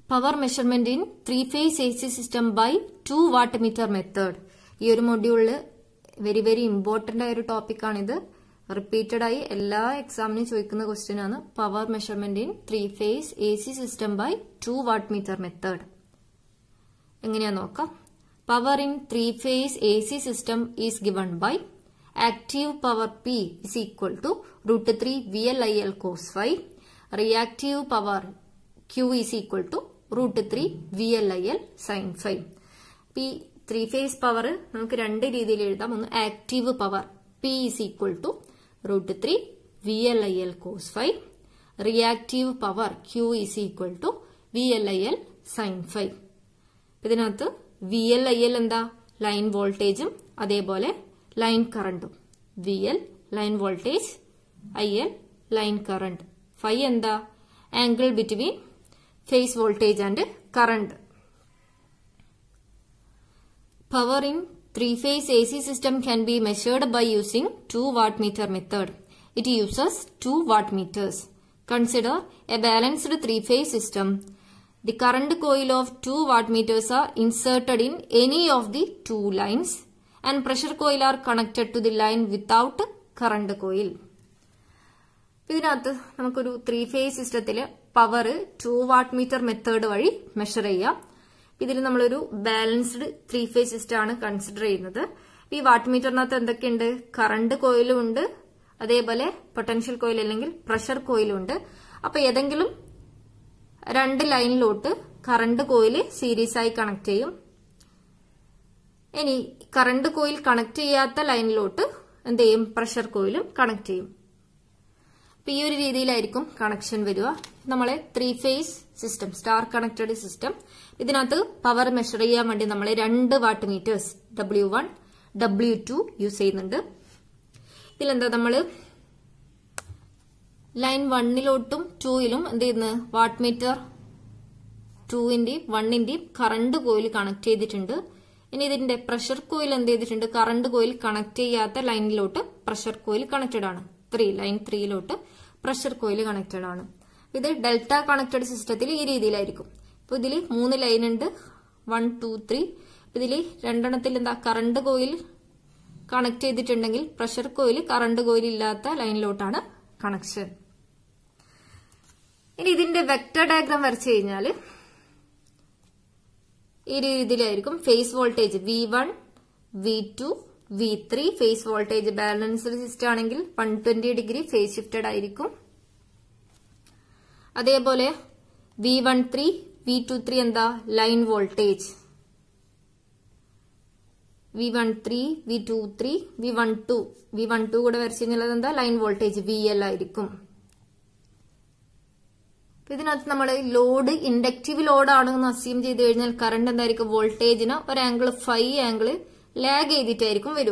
Power measurement in three phase A C system by two watt meter method ഈ ഒരു മൊഡ്യൂളില് very very important ആയ ഒരു ടോപ്പിക്കാണിത് repeated ആയി എല്ലാ എക്സാമിനും ചോദിക്കുന്ന ക്വസ്റ്റ്യൻ ആണ് power measurement in three phase A C system by two watt meter method എങ്ങനെയാ നോക്കാം power in three phase A C system is given by active power P is equal to root three V L I L cos five reactive power Q is equal to root three V L I L sign phi ഈ three phase power നമുക്ക് രണ്ട് രീതിയിൽ എഴുതാം ഒന്ന് active power P is equal to root three V L I L cos five reactive power Q is equal to V L I L sign phi ഇതിനകത്ത് V L I L എന്താ line വോൾട്ടേജും അതേപോലെ line കറണ്ടും V L line voltage I L line current phi എന്താ angle between phase voltage and current power in three phase A C system can be measured by using two watt meter method it uses two watt metres consider a balanced three phase system The current coil of two wattmeters are inserted in any of the two lines and pressure coil are connected to the line without current coil. ഇതിനകത്ത് നമുക്കൊരു three phase സിസ്റ്റത്തിൽ power two watt meter method വഴി measure ചെയ്യാം ഇതിൽ നമ്മളൊരു balanced three phase system ആണ് consider ചെയ്യുന്നത് ഈ വാട്ട് മീറ്ററിനകത്ത് എന്തൊക്കെയുണ്ട് കറണ്ട് കോയിലും ഉണ്ട് അതേപോലെ പൊട്ടൻഷ്യൽ കോയിൽ അല്ലെങ്കിൽ പ്രഷർ കോയിലും ഉണ്ട് അപ്പൊ ഏതെങ്കിലും രണ്ട് ലൈനിലോട്ട് കറണ്ട് കോയിൽ സീരീസ് ആയി കണക്ട് ചെയ്യും ഇനി കറണ്ട് കോയിൽ കണക്ട് ചെയ്യാത്ത ലൈനിലോട്ട് എന്ത് ചെയ്യും പ്രഷർ കോയിലും കണക്ട് ചെയ്യും അപ്പൊ ഈ ഒരു രീതിയിലായിരിക്കും കണക്ഷൻ വരിക നമ്മളെ three phase system star connected system ഇതിനകത്ത് പവർ മെഷർ ചെയ്യാൻ വേണ്ടി നമ്മൾ രണ്ട് watt meters W one W two use ചെയ്യുന്നുണ്ട് ഇതിലെന്താ നമ്മള് ലൈൻ വണ്ണിലോട്ടും ടൂയിലും എന്ത് ചെയ്യുന്നത് വാട്ട് മീറ്റർ ടൂവിന്റെയും വണ്ണിന്റെയും കറണ്ട് കോയിൽ കണക്ട് ചെയ്തിട്ടുണ്ട് ഇനി ഇതിന്റെ പ്രഷർ കോയിൽ എന്ത് ചെയ്തിട്ടുണ്ട് കറണ്ട് കോയിൽ കണക്ട് ചെയ്യാത്ത ലൈനിലോട്ട് പ്രഷർ കോയിൽ കണക്റ്റഡ് ആണ് ത്രീ ലൈൻ ത്രീയിലോട്ട് പ്രഷർ കോയിൽ കണക്റ്റഡ് ആണ് ഇത് ഡെൽറ്റ കണക്റ്റഡ് സിസ്റ്റത്തിൽ ഈ രീതിയിലായിരിക്കും ഇപ്പൊ ഇതിൽ മൂന്ന് ലൈൻ ഉണ്ട് വൺ ടു ത്രീ ഇതിൽ രണ്ടെണ്ണത്തിൽ എന്താ കറണ്ട് കോയിൽ കണക്ട് ചെയ്തിട്ടുണ്ടെങ്കിൽ പ്രഷർ കോയിൽ കറണ്ട് കോയിൽ ഇല്ലാത്ത ലൈനിലോട്ടാണ് കണക്ഷൻ ഇനി ഇതിന്റെ വെക്ടർ ഡയഗ്രാം വരച്ചു കഴിഞ്ഞാൽ ഈ രീതിയിലായിരിക്കും phase voltage V one V two V three phase voltage balanced system ആണെങ്കിൽ one twenty degree phase shifted ആയിരിക്കും അതേപോലെ V one three V two three എന്താ line voltage V one three V two three V one two V one two കൂടെ വരച്ചു കഴിഞ്ഞാൽ എന്താ line voltage V L ആയിരിക്കും ഇതിനകത്ത് നമ്മൾ ലോഡ് ഇൻഡക്റ്റീവ് ലോഡ് ആണെന്ന് അസ്യൂം ചെയ്ത് കഴിഞ്ഞാൽ കറണ്ട് എന്തായിരിക്കും വോൾട്ടേജിന് ഒരു ആംഗിൾ ഫൈവ് ആംഗിൾ ലാഗ് ചെയ്തിട്ടായിരിക്കും വരിക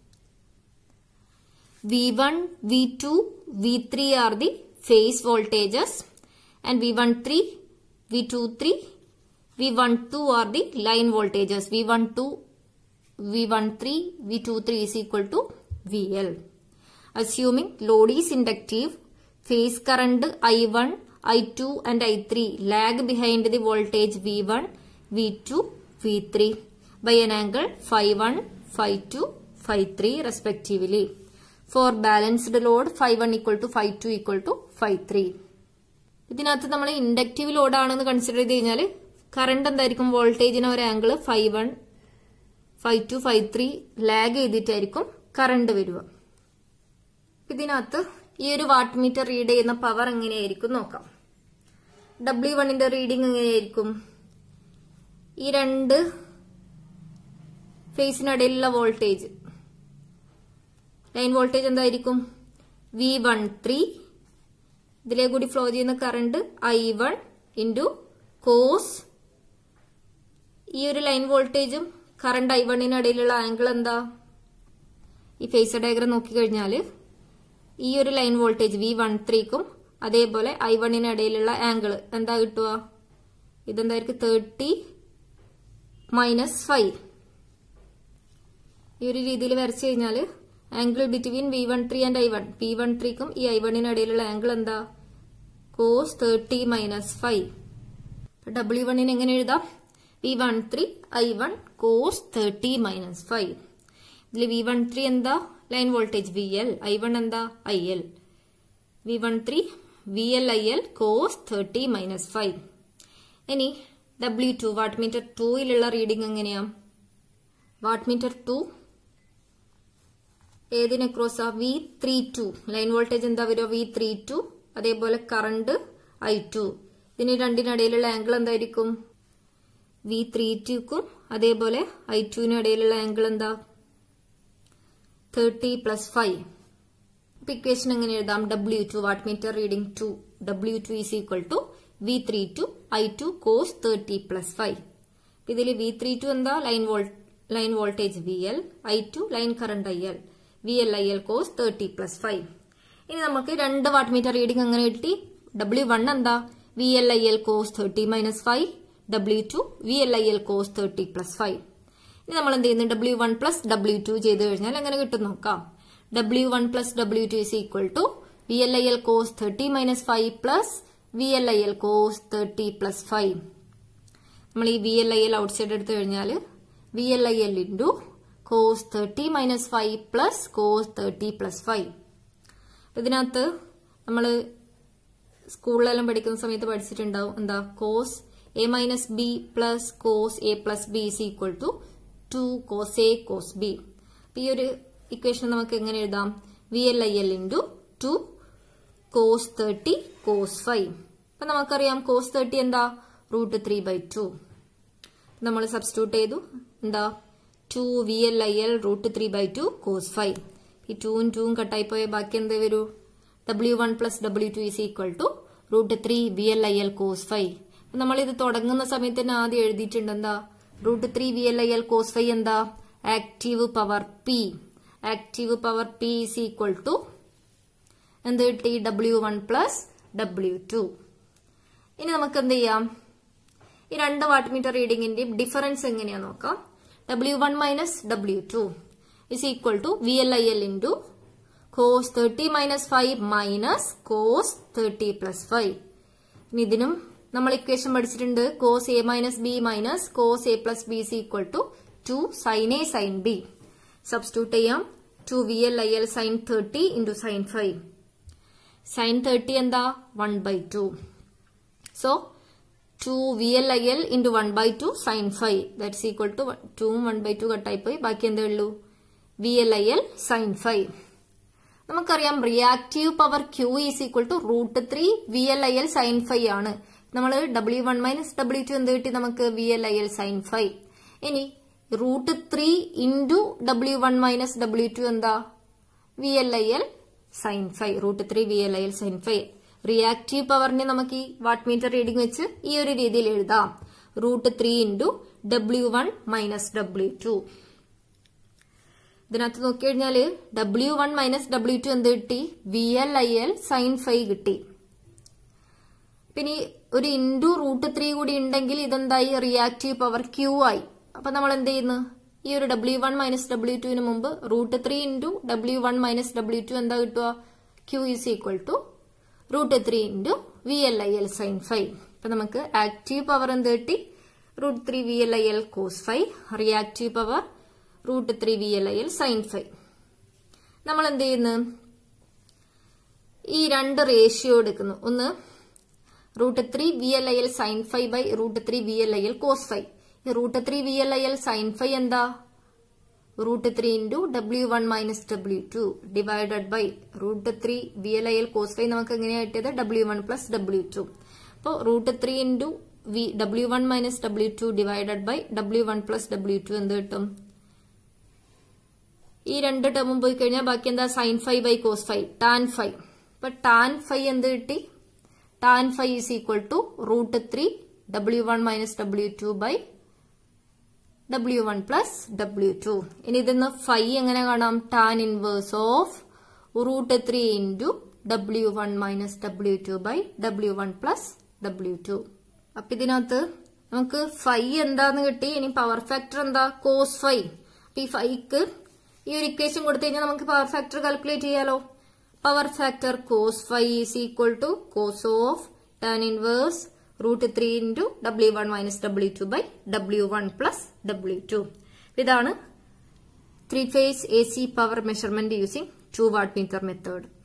V one V two V three are the phase voltages and V one three V two three V one two are the line voltages V one two V13, V23 is equal to VL. Assuming load is inductive, phase current I1, I2 and I3 lag behind the voltage V1, V2, V3 by an angle Phi1, Phi2, Phi3 respectively. For balanced load, Phi1 equal to Phi2 equal to Phi3. ഇതിനകത്ത് നമ്മൾ inductive load ആണെന്ന് consider ചെയ്ത് കഴിഞ്ഞാൽ current എന്തായിരിക്കും വോൾട്ടേജിന് ഒരു angle phi one phi two phi three lag ചെയ്തിട്ടായിരിക്കും current വരിക ഇതിനകത്ത് ഈ ഒരു വാട്ട് മീറ്റർ റീഡ് ചെയ്യുന്ന പവർ എങ്ങനെയായിരിക്കും നോക്കാം ഡബ്ല്യു വണ്ണിന്റെ റീഡിംഗ് എങ്ങനെയായിരിക്കും ഈ രണ്ട് ഫേസിനിടയിലുള്ള വോൾട്ടേജ് ലൈൻ വോൾട്ടേജ് എന്തായിരിക്കും വി വൺ ത്രീ ഇതിലേ കൂടി ഫ്ലോ ചെയ്യുന്ന current I one into cos ഈ ഒരു ലൈൻ വോൾട്ടേജും കറണ്ട് ഐ വണ്ണിന് ഇടയിലുള്ള ആംഗിൾ എന്താ ഈ ഫേസ് ഡയഗ്രം നോക്കിക്കഴിഞ്ഞാൽ ഈ ഒരു ലൈൻ വോൾട്ടേജ് വി വൺ ത്രീക്കും അതേപോലെ ഐ വണ്ണിന് ഇടയിലുള്ള ആംഗിൾ എന്താ കിട്ടുക ഇതെന്തായിരിക്കും തേർട്ടി മൈനസ് ഫൈവ് ഈ ഒരു രീതിയിൽ വരച്ചു കഴിഞ്ഞാൽ angle between V one three and I one V one ത്രീക്കും ഈ ഐ വണ്ണിന് ഇടയിലുള്ള ആംഗിൾ എന്താ cos thirty minus five W വണ്ണിന് എങ്ങനെ എഴുതാം V one three I one cos thirty minus phi ഇതിൽ വി വൺ ത്രീ എന്താ line voltage V L I one എന്താ I L V one three V L I L cos thirty minus phi ഇനി W two watt meter ടൂയിലുള്ള reading എങ്ങനെയാ watt meter two ഏതിനെ ക്രോസാ V three two line voltage എന്താ വരിക V three two അതേപോലെ current I two ഇതിന് രണ്ടിനിടയിലുള്ള ആംഗിൾ എന്തായിരിക്കും വി ത്രീ ടുക്കും അതേപോലെ ഐ ടുവിനും ഇടയിലുള്ള ആംഗിൾ എന്താ തേർട്ടി പ്ലസ് ഫൈവ് അപ്പൊ ഇക്വേഷൻ എങ്ങനെ എഴുതാം W two watt meter reading two W two is equal to V three two I two cos thirty plus phi ഇതിൽ വി ത്രീ ടു എന്താ line volt line voltage V L I two line current I L V L I L cos thirty plus five ഇനി നമുക്ക് രണ്ട് watt meter reading അങ്ങനെ കിട്ടി W one എന്താ V L I L cos thirty minus five W two V L I L cos thirty plus five ഇനി നമ്മൾ എന്ത് ചെയ്യുന്നു W one plus W two ചെയ്ത് കഴിഞ്ഞാൽ എങ്ങനെ കിട്ടും നോക്കാം W one plus W two is equal to V L I L cos thirty minus five plus V L I L cos thirty plus five നമ്മൾ ഈ V L I L outside എടുത്തു കഴിഞ്ഞാൽ V L I L into cos thirty minus five plus cos thirty plus five ഇതിനകത്ത് നമ്മൾ സ്കൂളിലെല്ലാം പഠിക്കുന്ന സമയത്ത് പഠിച്ചിട്ടുണ്ടാവും എന്താ cos A minus B plus cos A plus B is equal to two cos A cos B ഈ ഒരു equation നമുക്ക് എങ്ങനെ എഴുതാം V L I L into two cos thirty cos five അപ്പൊ നമുക്കറിയാം കോസ് തേർട്ടി എന്താ റൂട്ട് ത്രീ ബൈ ടു നമ്മൾ substitute ചെയ്തു എന്താ two V L I L root three by two cos five ഈ ടൂവും ടൂവും കട്ടായി പോയ ബാക്കി എന്ത് വരൂ W one plus W two is equal to root three V L I L cos five നമ്മൾ ഇത് തുടങ്ങുന്ന സമയത്ത് തന്നെ ആദ്യം എഴുതിയിട്ടുണ്ട് എന്താ root three V L I L cos five എന്താ active power P active power P is equal to എന്ത് കിട്ടി W one plus W two ഇനി നമുക്ക് എന്ത് ചെയ്യാം ഈ രണ്ട് വാട്ട് മീറ്റർ റീഡിംഗിന്റെയും ഡിഫറൻസ് എങ്ങനെയാ നോക്കാം W one minus W two is equal to V L I L into cos thirty minus five minus cos thirty plus five ഇനി ഇതിനും നമ്മൾ ഇക്വേഷൻ പഠിച്ചിട്ടുണ്ട് cos A minus B minus cos A plus B is equal to two sin A sin B substitute ചെയ്യാം two V L I L sin thirty into sin five sin thirty എന്താ one by two so two V L I L into one by two sin five that's equal to ടൂവും one by two കട്ടായി പോയി ബാക്കി എന്തേ ഉള്ളൂ V L I L sign five നമുക്കറിയാം reactive power Q is equal to root three V L I L sign five ആണ് നമ്മൾ W one minus W two എന്ത് കിട്ടി നമുക്ക് V L I L sign five ഇനി root three into W one minus W two എന്താ V L I L sign five root three V L I L sign five reactive പവറിനെ നമുക്ക് ഈ what meter reading വെച്ച് ഈ ഒരു രീതിയിൽ എഴുതാം root three into W one minus W two ഇതിനകത്ത് നോക്കിക്കഴിഞ്ഞാല് W one minus W two എന്ത് കിട്ടി V L I L sign five കിട്ടി പിന്നെ ഒരു ഇൻറ്റു റൂട്ട് ത്രീ കൂടി ഉണ്ടെങ്കിൽ ഇതെന്തായി റിയാക്റ്റീവ് പവർ ക്യൂ ആയി അപ്പൊ നമ്മൾ എന്ത് ചെയ്യുന്നു ഈ ഒരു ഡബ്ല്യു വൺ മൈനസ് ഡബ്ല്യു ടുവിന് മുമ്പ് root three into W one minus W two എന്താ കിട്ടുക Q is equal to root three into V L I L sign five അപ്പൊ നമുക്ക് ആക്റ്റീവ് പവർ എന്ത് കിട്ടി root three V L I L cos five reactive power root three V L I L sign five നമ്മൾ എന്ത് ചെയ്യുന്നു ഈ രണ്ട് ratio എടുക്കുന്നു ഒന്ന് root three V L I L sign five by root three V L I L cos five ഈ root three V L I L sign five എന്താ root three into W one minus W two divided by root three V L I L cos five നമുക്ക് എങ്ങനെയാണ് കിട്ടിയത് W one plus W two അപ്പോൾ root three into V W one minus W two divided by W one plus W two എന്ത് കിട്ടും ഈ രണ്ട് ടേമും പോയി കഴിഞ്ഞാൽ ബാക്കി എന്താ sin five by cos five tan five അപ്പൊ ടാൻ ഫൈവ് എന്ത് കിട്ടി tan five is equal to root three W one minus W two by W one plus W two ഇനി ഇതിന്ന് ഫൈവ് എങ്ങനെ കാണാം tan inverse of root three into W one minus W two by W one plus W two അപ്പൊ ഇതിനകത്ത് നമുക്ക് five എന്താന്ന് കിട്ടി ഇനി പവർ ഫാക്ടർ എന്താ കോസ് ഫൈവ് അപ്പൊ ഈ ഫൈക്ക് ഈ ഒരു ഇക്വേഷൻ കൊടുത്തു കഴിഞ്ഞാൽ നമുക്ക് പവർ ഫാക്ടർ കാൽക്കുലേറ്റ് ചെയ്യാലോ power factor cos five is equal to cos of tan inverse root three into W one minus W two by W one plus W two ഇതാണ് three phase A C power measurement using two watt meter method